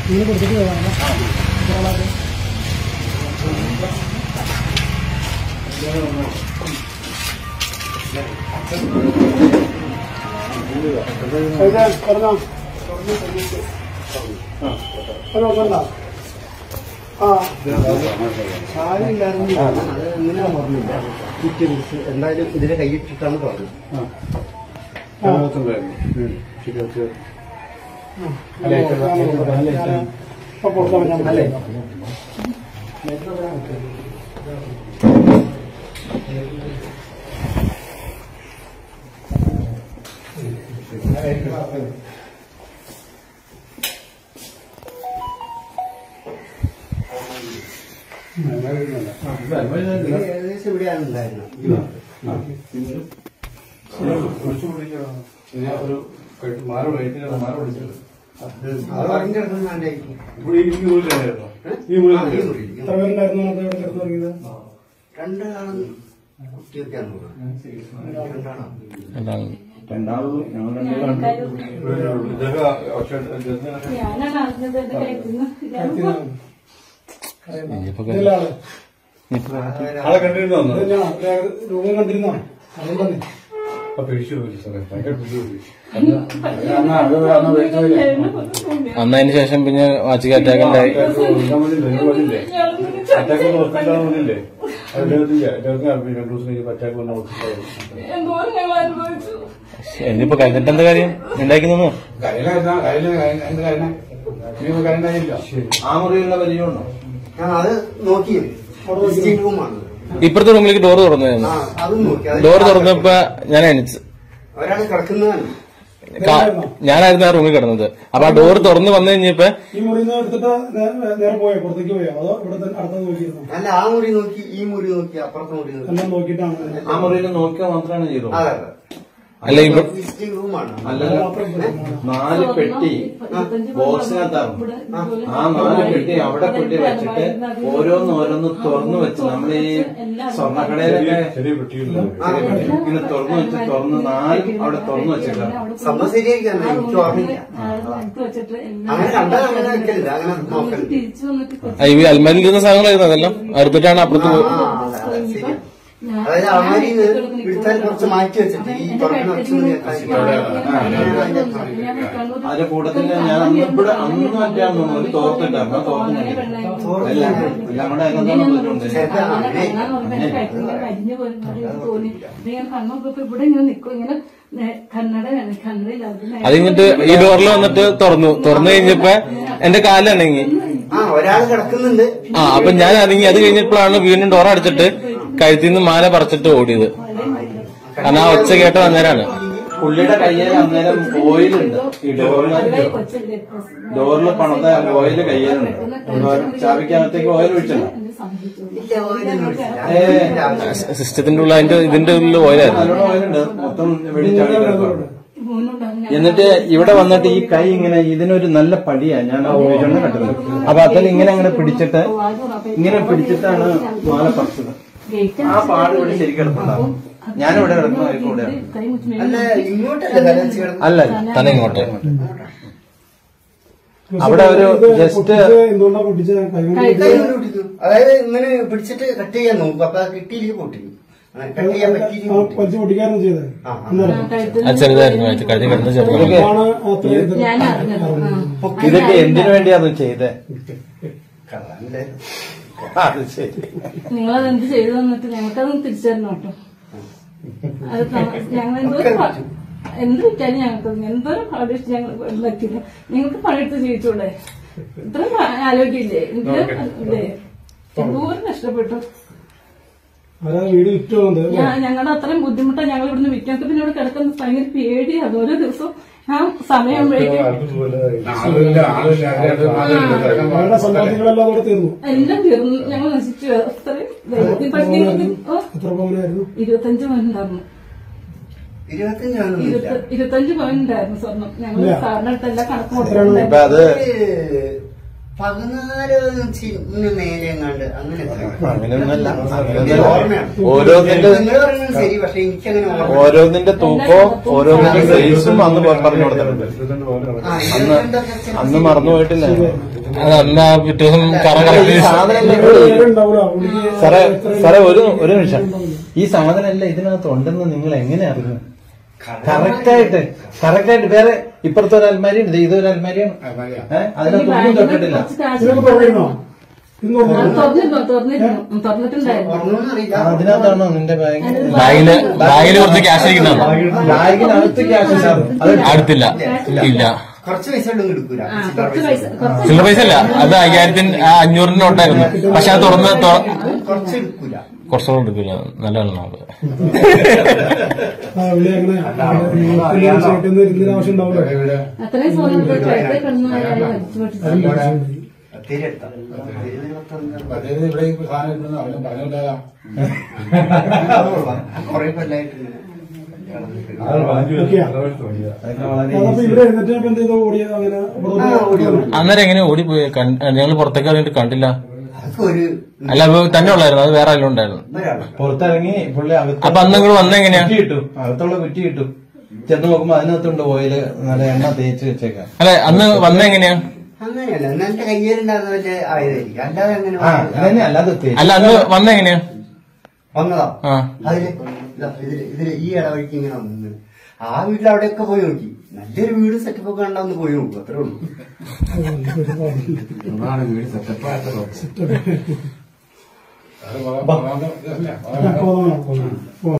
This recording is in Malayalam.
നിങ്ങൾ കൊടുത്തിട്ട് പോകാം പറഞ്ഞോ ഹലോ പറഞ്ഞോ ആ ആരുമില്ലായിരുന്നു അത് എങ്ങനെയാ പറഞ്ഞില്ല പിറ്റേ ദിവസം എന്തായാലും ഇതിനെ കൈയിട്ടിട്ടാണ് പറഞ്ഞത് ഇപ്പൊ കൊടുക്കാൻ പറ്റാൻ അല്ലേ? ഇത് ഏകദേശം ഇവിടെയാണ് ഉണ്ടായിരുന്നത് ഈ ഭാഗത്ത്. അത് അത് പറഞ്ഞ കിടക്കുന്ന ആണ്ടായിരിക്കും. ഈ മുറി എത്ര പേരുണ്ടായിരുന്നു അത് ഇവിടെ കിടന്നു തുടങ്ങിയത് രണ്ടാളും കുട്ടിയൊക്കെയാണ് രണ്ടാളും ഞാനാണ് അറിഞ്ഞത് എന്റെ കഴിക്കുന്നു ഇതല്ല ആള് ആളെ കണ്ടിരുന്നു വന്നത് ഇതന്നെയാ രൂപം കണ്ടിരുന്നോ അതും തന്നെ അപ്പൊ പിടിച്ചു പോയി സാറേ ഭയങ്കര പിടിച്ചു പോയി അന്ന് അതിന് ശേഷം പിന്നെ വാച്ചിക്ക് അറ്റാക്ക് ഉണ്ടായി അറ്റാക്ക് ഹോസ്പിറ്റലിലെ അദ്ദേഹത്തിന്റെ അദ്ദേഹത്തിന് രണ്ടു ദിവസം കഴിഞ്ഞ് അറ്റാക്ക് വന്ന ഹോസ്പിറ്റലായിരുന്നു എന്തോരം ഞങ്ങൾ അനുഭവിച്ചു എന്നിപ്പോ കഴിഞ്ഞിട്ട് എന്താ കാര്യം ഉണ്ടാക്കി നിന്നു കയ്യിലായിരുന്ന കയ്യില് അതിന്റെ കാര്യം നീ കാര്യമില്ല ആ മുറിയുള്ള പരിചയമുണ്ടോ ഞാൻ അത് നോക്കി വിസിറ്റിംഗ് റൂമാണ് ഇപ്പുറത്തെ റൂമിലേക്ക് ഡോർ തുറന്നു ആ അതും നോക്കി അത് ഡോർ തുറന്നപ്പോ ഞാൻ എണിച്ച് ഒരാൾ കിടക്കുന്നതാണ് കാ- ഞാനായിരുന്നു ആ റൂമിൽ കിടന്നത് അപ്പൊ ആ ഡോർ തുറന്ന് വന്നു കഴിഞ്ഞപ്പോ ഈ മുറിയിൽ നിന്ന് എടുത്തിട്ട് നേ- നേരെ പോയോ പുറത്തേക്ക് പോയോ അതോ ഇവിടെ തന്നെ അടുത്തത് നോക്കിയിരുന്നോ അല്ല ആ മുറി നോക്കി ഈ മുറി നോക്കി അപ്പുറത്തെ മുറി നോക്കി എല്ലാം നോക്കിയിട്ടാണ് ആ മുറിയിൽ നോക്കിയാൽ മാത്രമാണ് ചെയ്തത് അതെ അതെ അല്ല ഇവിടെ വിസിറ്റിംഗ് റൂമാണ് അല്ലല്ലോ നാല് പെട്ടി ബോക്സിനകത്താണ് ആ നാല് പെട്ടി അവിടെ പെട്ടി വെച്ചിട്ട് ഓരോന്ന് ഓരോന്ന് തുറന്നു വെച്ച് നമ്മൾ ഈ സ്വർണ്ണക്കടയിലൊക്കെ ചെറിയ പെട്ടിയുണ്ട് ചെറിയ പെട്ടി ഇങ്ങനെ തുറന്നു വെച്ച് തുറന്ന് നാലും അവിടെ തുറന്നു വെച്ചേക്കാം സംഭവം ശരിയായിരിക്കും എനിക്ക് ഓർമ്മയില്ല അങ്ങനെ കണ്ടാൽ അങ്ങനെ വെക്കരുത് അങ്ങനെ നോക്കരുത് തിരിച്ചു വന്നിട്ട് ആ, ഈ അൽമാരിൽ ഇരുന്ന സാധനങ്ങളായിരുന്നു അതെല്ലാം എടുത്തിട്ടാണ് അപ്പുറത്ത് പോയി ആ, അതെ, അതെ, ശരിയാ. അതായത് അമ്മയിൽ എടുത്താൽ കുറച്ച് മാറ്റി വെച്ചിട്ട് ഈ തുറക്കുന്ന അതിന്റെ കൂട്ടത്തിൽ ഞാൻ അന്ന് ഇവിടെ അന്ന് മറ്റാന്ന് തോന്നുന്നു ഒരു തോർത്തിട്ടായിരുന്നു ആ തോർത്ത് കണ്ടില്ല. എല്ലാം എല്ലാം കൂടെ അതിനകത്താണ് കരിഞ്ഞു തോന്നി ഞാൻ കണ്ണൊക്കെ ഇവിടെ ഇങ്ങനെ നിൽക്കും ഇങ്ങനെ നേ- കണ്ണട കണ്ണടയില്ലാതെ അത് കഴിഞ്ഞിട്ട് ഈ ഡോറിൽ വന്നിട്ട് തുറന്നു തുറന്നു കഴിഞ്ഞപ്പോ എന്റെ കാല് അനങ്ങി ആ ഒരാൾ കിടക്കുന്നുണ്ട് ആ അപ്പൊ ഞാൻ അനങ്ങി അത് കഴിഞ്ഞപ്പോഴാണ് വീണ്ടും ഡോർ അടച്ചിട്ട് കഴുത്തിൽ നിന്ന് മാല പറിച്ചിട്ട് ഓടിയത് കാരണം ആ ഒച്ച കേട്ട അന്നേരാണ് പുള്ളിയുടെ കയ്യിൽ അന്നേരം ഓയിലുണ്ട് ഈ ഡോറില് ഡോറിൽ പണത ഓയിൽ കയ്യിലുണ്ട് ചാവിക്കകത്തേക്ക് ഓയിൽ ഒഴിച്ചല്ലോ ഇല്ല, ഓരോന്നും വിളിച്ചില്ല. ഏ സിസ്റ്റത്തിന്റെ ഉള്ളിൽ അതിന്റെ ഇതിന്റെ ഉള്ളിൽ ഓയിലായിരുന്നു നല്ലോണം ഓയിലുണ്ട് മൊത്തം വെളിച്ചാടി കിടക്കുവാണ്. എന്നിട്ട് ഇവിടെ വന്നിട്ട് ഈ കൈ ഇങ്ങനെ ഇതിനൊരു നല്ല പടിയാ ഞാൻ ആ ഉപയോഗിച്ചോണ്ട് കണ്ടത് അപ്പൊ അതിൽ ഇങ്ങനെ അങ്ങനെ പിടിച്ചിട്ട് ഇങ്ങനെ പിടിച്ചിട്ടാണ് മാല പറിച്ചത് ആ പാട് ഇവിടെ ശരിക്കും കിടപ്പുണ്ടാവും ഞാനിവിടെ കിടക്കുന്ന കൂടെ അല്ല ഇങ്ങോട്ടല്ല കലൻസി കിടക്കുന്നത് അല്ല തന്നെ ഇങ്ങോട്ട് അവിടെ ഒരു ഇത് just- പൊട്ടിച്ച് എന്തുകൊണ്ടാ പൊട്ടിച്ചത് കൈകൊണ്ട് കൈ കൊണ്ട് പിടിക്കും. അതായത് ഇങ്ങനെ പിടിച്ചിട്ട് കട്ട് ചെയ്യാൻ നോക്കും അപ്പൊ അത് കിട്ടിയില്ലെങ്കിൽ പൊട്ടിക്കും അങ്ങനെ കട്ട് ചെയ്യാൻ പറ്റിയില്ലെങ്കിൽ പൊട്ടിക്കും. വലിച്ചു പൊട്ടിക്കായിരുന്നു ചെയ്തത് ആ, ആ. അന്നേരം അത് ചെറുതായിരുന്നു കഴുത്തിൽ കഴുത്തിൽ കിടന്ന് ചെറുതായിരുന്നു ആണ് അത്ര ഇത് ഞാൻ അറിഞ്ഞത് ആ. ഇതൊക്കെ എന്തിനു വേണ്ടിയാന്ന് ചെയ്തേ കള്ളാണല്ലേ? അത് ശരി നിങ്ങളത് എന്ത് ചെയ്തു തന്നിട്ട് ഞങ്ങൾക്കത് തിരിച്ചു തരണം കേട്ടോ അത് ത- ഞങ്ങൾ എന്തോരം പ- എന്ത് വിറ്റാലും ഞങ്ങൾക്ക് എന്തോരം പണിയെടുത്ത് ഞങ്ങൾ പറ്റില്ല നിങ്ങൾക്ക് പണിയെടുത്ത് ജീവിച്ചൂടെ ഇത്രയും ആലോചിക്കില്ലേ എനിക്ക് ഇല്ലേ എന്തോരം കഷ്ടപ്പെട്ടു അവരാ വീട് വിറ്റു പോകുന്നത് ഞാൻ ഞങ്ങളുടെ അത്രയും ബുദ്ധിമുട്ടാണ് ഞങ്ങൾ ഇവിടുന്ന് വിറ്റൊക്കെ പിന്നെ ഇവിടെ കിടക്കുന്ന ഭയങ്കര പേടിയാണ് ഓരോ ദിവസവും ആ സമയമാകുമ്പോഴേക്കും അവരുടെ സമ്പാദ്യങ്ങളെല്ലാം അവിടെ തീർന്നു എല്ലാം തീർന്നു ഞങ്ങൾ നശിച്ചു അത്രയും ദൈവത്തിൽ പറ്റി ഓ എത്ര പവനായിരുന്നു ഇരുപത്തഞ്ച് പവനുണ്ടായിരുന്നു ഇരുപത്തഞ്ചാണൊന്നുമില്ല ഇരുപത്തി- ഇരുപത്തഞ്ച് പവൻ ഉണ്ടായിരുന്നു സ്വർണം ഞങ്ങൾ സാറിന്റെ അടുത്ത് എല്ലാം കണക്ക് എത്രയാണ്? കൊടുത്തിട്ടുണ്ടായിരുന്നു ഇപ്പൊ അത് പതിനാല് ചിന് നേരെ എങ്ങാണ്ട് അങ്ങനെ അങ്ങനെയൊന്നുമല്ല എനിക്ക് ഓർമ്മയാണ്. ഓരോന്നിന്റെ നിങ്ങൾ പറയുന്നത് ശരി പക്ഷെ എനിക്കങ്ങനെ ഓർമ്മ ഓരോന്നിന്റെ തൂക്കവും ഓരോന്നിന്റെ സൈസും അന്ന് പറഞ്ഞു കൊടുത്തിട്ടുണ്ട് ആ, അന്ന് ഇതെന്താ ചർച്ച? അന്ന് മറന്നുപോയിട്ടില്ല അത് അന്ന് ആ പിറ്റേ ദിവസം കറ ഈ കറക്റ്റ് സാധനം സാറേ സാറേ ഒരു ഒരു നിമിഷം ഈ സാധനം അല്ല ഇതിനകത്ത് ഉണ്ടെന്ന് നിങ്ങൾ എങ്ങനെ അറിഞ്ഞു കറക്റ്റായിട്ട് കറക്റ്റായിട്ട് വേറെ ഇപ്പുറത്തെ ഒരു അൽമാരി ഉണ്ട് ഇതൊരു അൽമാരിയാണ് ഏഹ് അതിനകത്ത് ഒന്നും തൊട്ടിട്ടില്ല കുറച്ച് കാശ് ഇതൊക്കെ തുറന്നിരുന്നോ ഇന്ന് ആ, തുറന്നിരുന്നോ? തുറന്നിരുന്നു തുറന്നിരുന്നു തുറന്നിട്ടുണ്ടായിരുന്നു ഓർമ്മയൊന്നും അറിയില്ല. ആ, അതിനകത്താണോ നിന്റെ ബാഗ് ബാഗില് ബാഗില് കുറച്ച് ക്യാഷ് ഇരിക്കുന്നതാണ് ബാഗിനകത്ത് ക്യാഷ് അത് അടുത്തില്ല ഇല്ല കുറച്ച് പൈസ ഉണ്ടെങ്കിൽ എടുക്കൂല ആ കുറച്ച് പൈസ കുറച്ച് ചില്ലറ പൈസ അല്ല അത് അയ്യായിരത്തിന് ആ അഞ്ഞൂറിന് നോട്ടായിരുന്നു പക്ഷെ അത് തുറന്ന് തൊ- കുറച്ച് എടുക്കൂല കുറച്ചുകൂടെ എടുക്കില്ല നല്ല എണ്ണമാണ് ആ, ഇവിടെ അങ്ങനെ വീട്ടിൽ ഇരുന്നതിന് ആവശ്യം ഉണ്ടാവില്ല അത്രയും സ്വർണ്ണം കഴുത്തേ കിടന്നു അയാൾ വലിച്ചു പൊട്ടിച്ചു തീരെ എടുത്താ തീരെ ഇരുപത്തൊന്ന് ഇവിടെ ഈ സാധനം ഇടുന്നത് അവനും പറഞ്ഞിട്ടില്ല കുറെ കൊല്ലായിട്ട് ഇങ്ങനെ ഓക്കെയാ? അതൊക്കെ വളരെ അതപ്പോ ഇവിടെ എഴുന്നേറ്റ് എന്ത് ചെയ്തോ ഓടിയത് അങ്ങനെ ഇവിടെ ആ, ഓടി വന്നു. അന്നേരം എങ്ങനെ ഓടിപ്പോയി ഞങ്ങൾ പുറത്തേക്ക് ഇറങ്ങിയിട്ട് കണ്ടില്ല അതൊക്കെ ഒരു അല്ല അപ്പൊ തന്നെ ഉള്ളായിരുന്നു അത് വേറെ ആരും ഉണ്ടായിരുന്നു ഒരാള് പുറത്തിറങ്ങി പുള്ളി അകത്ത് അപ്പൊ അന്ന് ഇങ്ങോട്ട് വന്നെങ്ങനെയാ കുറ്റി കിട്ടും അകത്തുള്ള കുറ്റി കിട്ടും ചെന്ന് നോക്കുമ്പോ അതിനകത്തുണ്ട് ഓയില് നല്ല എണ്ണ തേച്ച് വെച്ചേക്കാം അല്ലെ അന്ന് വന്നെങ്ങനെയാ അങ്ങനെയല്ല എന്നാ എന്റെ കയ്യേലുണ്ടാകുന്ന വലിയ ആയതായിരിക്കും അല്ലാതെ അങ്ങനെ ആ അതന്നെ അല്ലാതെ തേച്ച് അല്ല അന്ന് വന്നെങ്ങനെയാ വന്നതാ ആ അതില് ഇതാ, ഇതില് ഇതില് ഈ ഇടവഴിക്ക് ഇങ്ങനെ വന്നു ആ വീട്ടിൽ അവിടെയൊക്കെ പോയി നോക്കി നല്ലൊരു വീട് സെറ്റപ്പ് ഒക്കെ കണ്ടാന്ന് പോയി നോക്കും അത്രേ ഉള്ളൂ വീട് സെറ്റപ്പ് ആയിട്ടോ പോകാം, പോകാം. പോകാം.